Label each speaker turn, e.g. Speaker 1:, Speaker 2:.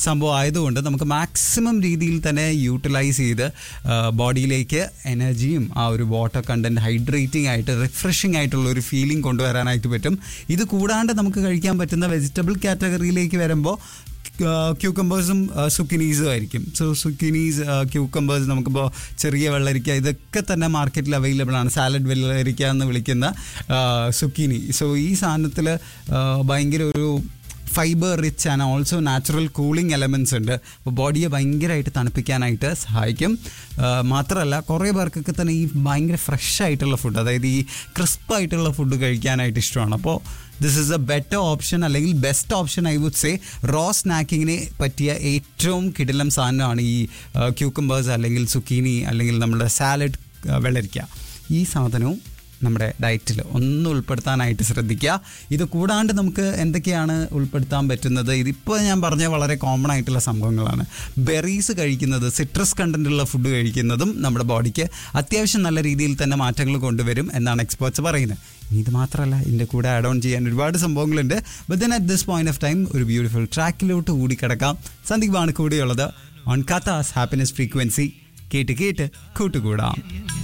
Speaker 1: സംഭവം ആയതുകൊണ്ട് നമുക്ക് മാക്സിമം രീതിയിൽ തന്നെ യൂട്ടിലൈസ് ചെയ്ത് ബോഡിയിലേക്ക് എനർജിയും ആ ഒരു വാട്ടർ കണ്ടന്റ് ഹൈഡ്രേറ്റിംഗ് ആയിട്ട് റിഫ്രഷിംഗ് ആയിട്ടുള്ള ഒരു ഫീലിംഗ് കൊണ്ടുവരാനായിട്ട് പറ്റും ഇത് കൂടാണ്ട് നമുക്ക് കഴിക്കാൻ പറ്റുന്ന വെജിറ്റബിൾ കാറ്റഗറിയിലേക്ക് വരുമ്പോൾ ക്യൂക്കമ്പേഴ്സും സുക്കിനീസും ആയിരിക്കും സോ സുക്കിനീസ് ക്യൂക്കമ്പേഴ്സ് നമുക്കിപ്പോൾ ചെറിയ വെള്ളരിക്ക ഇതൊക്കെ തന്നെ മാർക്കറ്റിൽ അവൈലബിൾ ആണ് സാലഡ് വെള്ളരിക്ക എന്ന് വിളിക്കുന്ന സുക്കിനി സോ ഈ സാധനത്തിൽ ഭയങ്കര ഒരു fibre rich and also natural cooling elements ഉണ്ട് അപ്പോൾ ബോഡിയെ ഭയങ്കരമായിട്ട് തണുപ്പിക്കാനായിട്ട് സഹായിക്കും ആ, മാത്രമല്ല കുറേ പേർക്കൊക്കെ തന്നെ ഈ ഭയങ്കര ഫ്രഷ് ആയിട്ടുള്ള ഫുഡ് അതായത് ഈ ക്രിസ്പ് ആയിട്ടുള്ള ഫുഡ് കഴിക്കാനായിട്ട് ഇഷ്ടമാണ് അപ്പോൾ this is a better option അല്ലെങ്കിൽ best option I would say raw സ്നാക്കിങ്ങിന് പറ്റിയ ഏറ്റവും കിടിലം സാധനമാണ് ഈ ക്യൂക്കമ്പേഴ്സ് അല്ലെങ്കിൽ സുക്കീനി അല്ലെങ്കിൽ നമ്മുടെ സാലഡ് വെള്ളരിക്ക ഈ സാധനവും നമ്മുടെ ഡയറ്റിൽ ഒന്ന് ഉൾപ്പെടുത്താനായിട്ട് ശ്രദ്ധിക്കുക ഇത് കൂടാണ്ട് നമുക്ക് എന്തൊക്കെയാണ് ഉൾപ്പെടുത്താൻ പറ്റുന്നത് ഇതിപ്പോൾ ഞാൻ പറഞ്ഞ വളരെ കോമൺ ആയിട്ടുള്ള സംഭവങ്ങളാണ് ബെറീസ് കഴിക്കുന്നത് സിട്രസ് കണ്ടൻറ്റുള്ള ഫുഡ് കഴിക്കുന്നതും നമ്മുടെ ബോഡിക്ക് അത്യാവശ്യം നല്ല രീതിയിൽ തന്നെ മാറ്റങ്ങൾ കൊണ്ടുവരും എന്നാണ് എക്സ്പേർട്സ് പറയുന്നത് ഇനി ഇത് മാത്രമല്ല ഇതിൻ്റെ കൂടെ ആഡ് ഓൺ ചെയ്യാൻ ഒരുപാട് സംഭവങ്ങളുണ്ട് but then at this point of time ഒരു ബ്യൂട്ടിഫുൾ ട്രാക്കിലോട്ട് കൂടി കിടക്കാം സന്ദീപാണ് കൂടെയുള്ളത് ഓൺ കഥാസ് ഹാപ്പിനെസ് ഫ്രീക്വൻസി കേട്ട് കേട്ട് കൂട്ടുകൂടാം